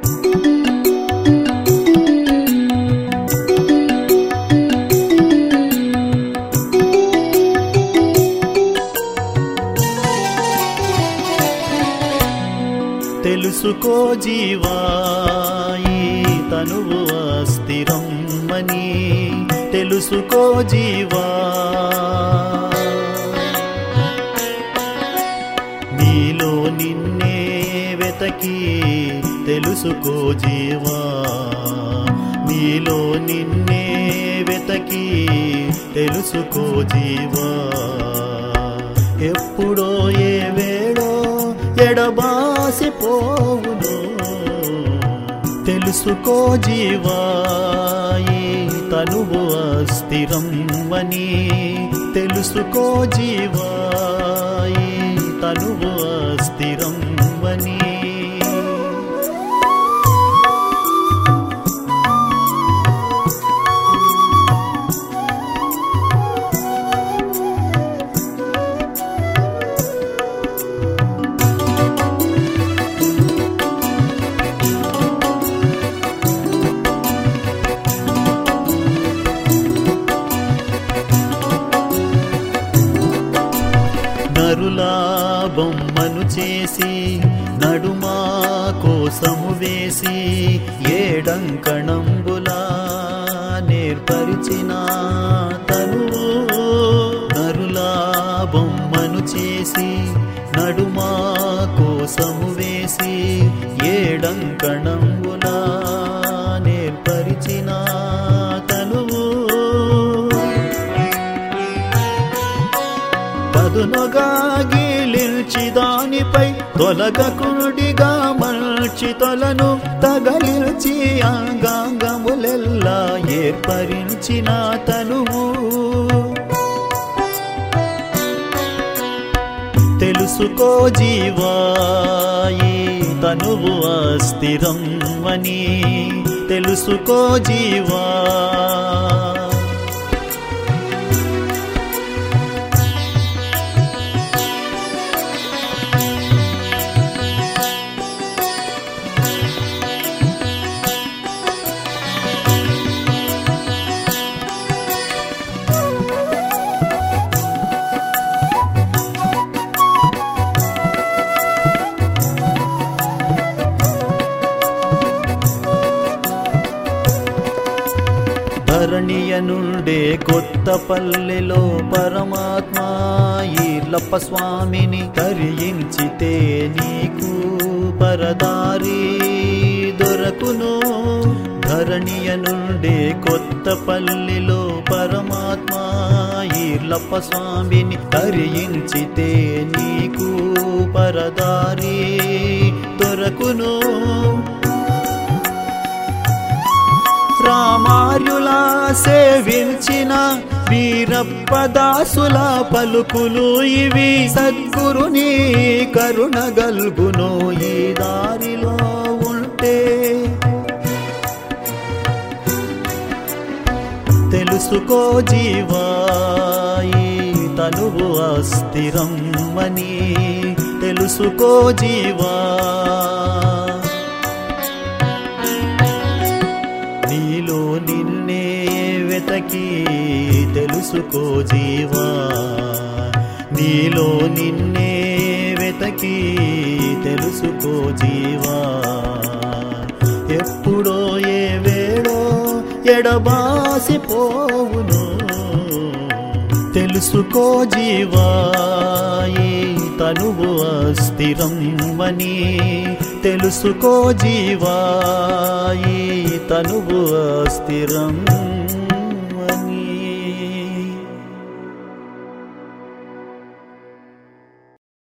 తెలుసుకో జీవా ఈ తనువు అస్థిరం అని తెలుసుకో జీవా నీలో నిన్నే వెతకి తెలుసుకో జీవా నీలో నిన్నే వెతకి తెలుసుకో జీవా ఎప్పుడో ఏ వేళో ఎడబాసి పోవును తెలుసుకో జీవా ఈ తనువు అస్థిరం అని తెలుసుకో జీవా ఈ తనువు అస్థిరం అని నరులా బొమ్మను చేసి నడుమా కోసము వేసి ఏడంకణంబులా నేర్పరిచిన తనువు నరులా బొమ్మను చేసి నడుమా కోసము వేసి ఏడంకణంబులా నేర్పరిచిన తనువు పదునుగా గీలిల్చి దానిపై తొలగకుడిగా మల్చి తొలను తగలిల్చి అంగాంగములెల్లా ఏర్పరించిన తనువు తెలుసుకో జీవా ఈ తనువు అస్థిరం అని తెలుసుకో జీవా ధరణియ నుండే కొత్త పల్లెలో పరమాత్మ ఈర్లప్ప స్వామిని తరించితే నీకు పరదారి దొరకును ధరణియ నుండే కొత్త పల్లెలో పరమాత్మ ఈర్లప్ప స్వామిని తరించితే నీకు పరదారి దొరకును రామార్యులా సేవించిన వీరప్పదాసుల పలుకులు ఇవి సద్గురుని కరుణ గల్గును ఈ దారిలో ఉంటే తెలుసుకో జీవా ఈ తనువు అస్థిరం అని తెలుసుకో జీవా నీలో నిన్నే వెతకి తెలుసుకో జీవా నీలో నిన్నే వెతకి తెలుసుకో జీవా ఎప్పుడో ఏ వేళో ఎడబాసి పోవును తెలుసుకో జీవా ఈ తనువు అస్థిరం అని తెలుసుకో జీవా ఈ తనువు అస్థిరం